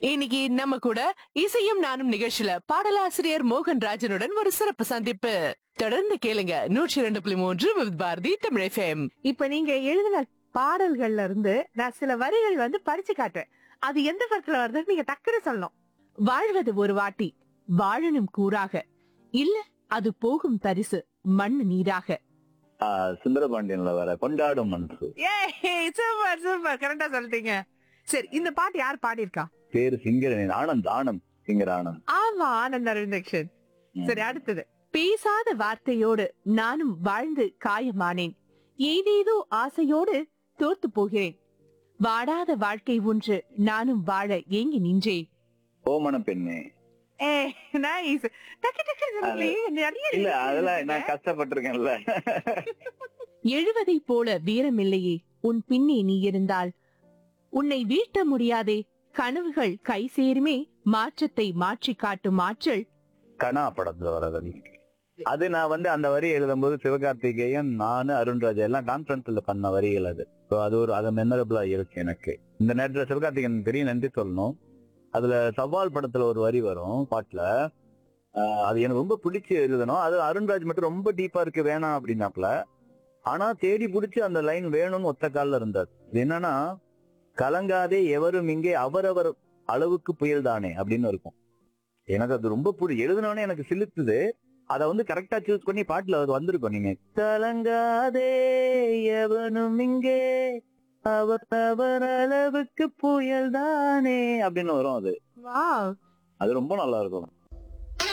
இன்னைக்கு நம்ம கூட இசையும் நானும் நிகழ்ச்சியில பாடலாசிரியர் மோகன் ராஜனுடன் ஒரு சிறப்பு சந்திப்பு தொடர்ந்து கேளுங்க நூற்றி இரண்டு புள்ளி மூன்று வித் பாரதி தமிழ் FM. இப்ப நீங்க எழுதின பாடல்கள்ல இருந்து நான் சில வரிகள் வந்து படிச்சு காட்டுறேன் அது எந்த படத்துல வருதுன்னு நீங்க டக்குனு சொல்லணும் வாழ்வது ஒரு வாட்டி வாழணும் கூறாக இல்ல அது போகும் பரிசு மண் நீராக ஆஹ் சுந்தரபாண்டியன்ல வர கொண்டாடும் மனசு ஏய் சூப்பர் சூப்பர் கரெக்டா சொல்லிட்டீங்க சரி இந்த பாட்டு யார் பாடியிருக்கா பேரு சிங்கர் ஆனந்த் ஆனந்த் சிங்கர் ஆனந்த் ஆமா ஆனந்த் அரவிந்தக்ஷன் ம். சரி அடுத்தது பேசாத வார்த்தையோடு நானும் வாழ்ந்து காயமானேன் ஏதேதோ ஆசையோடு தோத்து போகிறேன் வாடாத வாழ்க்கை ஒன்று நானும் வாழ ஏங்கி நின்றேன் ஓமன பெண்ணே ஏ நைஸ் டக்கு டக்கு சொல்லுங்களே, நிறைய இல்ல lyrics அதெல்லாம் இருக்கு. நான் கஷ்டப்பட்டிருக்கேன்ல எழுவதைப் போல வீரமில்லையே உன் பின்னே நீ இருந்தால் உன்னை வீழ்த்த முடியாதே கனவுகள் கை சேருமே மாற்றத்தை மாற்றி காட்டும் ஆற்றல் கனா படத்துல வர வரி அது நான் வந்து அந்த வரி எழுதும்போது சிவகார்த்திகேயன் நானு அருண்ராஜ் எல்லாம் கான்ஃபரன்ஸ்ல பண்ண வரிகள் அது So அது ஒரு அது மெமரபிளா இருக்கு எனக்கு இந்த நேரத்துல சிவகார்த்திகேயன் பெரிய நன்றி சொல்லணும் அதுல சவால் படத்துல ஒரு வரி வரும் பாட்டுல ஆஹ் அது எனக்கு ரொம்ப பிடிச்சு எழுதணும் அது அருண்ராஜ் மட்டும் ரொம்ப டீப்பா இருக்கு வேணாம் அப்படின்னாப்ல ஆனா தேடி பிடிச்சி அந்த லைன் வேணும்னு ஒத்த கால்ல இருந்தார் இது என்னன்னா கலங்காதே எவரும் இங்கே அவரவர் அளவுக்கு புயல் தானே அப்படின்னு இருக்கும் எனக்கு அது ரொம்ப பிடி எழுதுனோடனே எனக்கு சிலுத்துது அத வந்து கரெக்டா சூஸ் பண்ணி பாட்டுல அது வந்திருக்கும் நீங்க கலங்காதே எவனும் இங்கே அவர் அவர் அளவுக்கு புயல் தானே அப்படின்னு வரும் அது Wow. அது ரொம்ப நல்லா இருக்கும்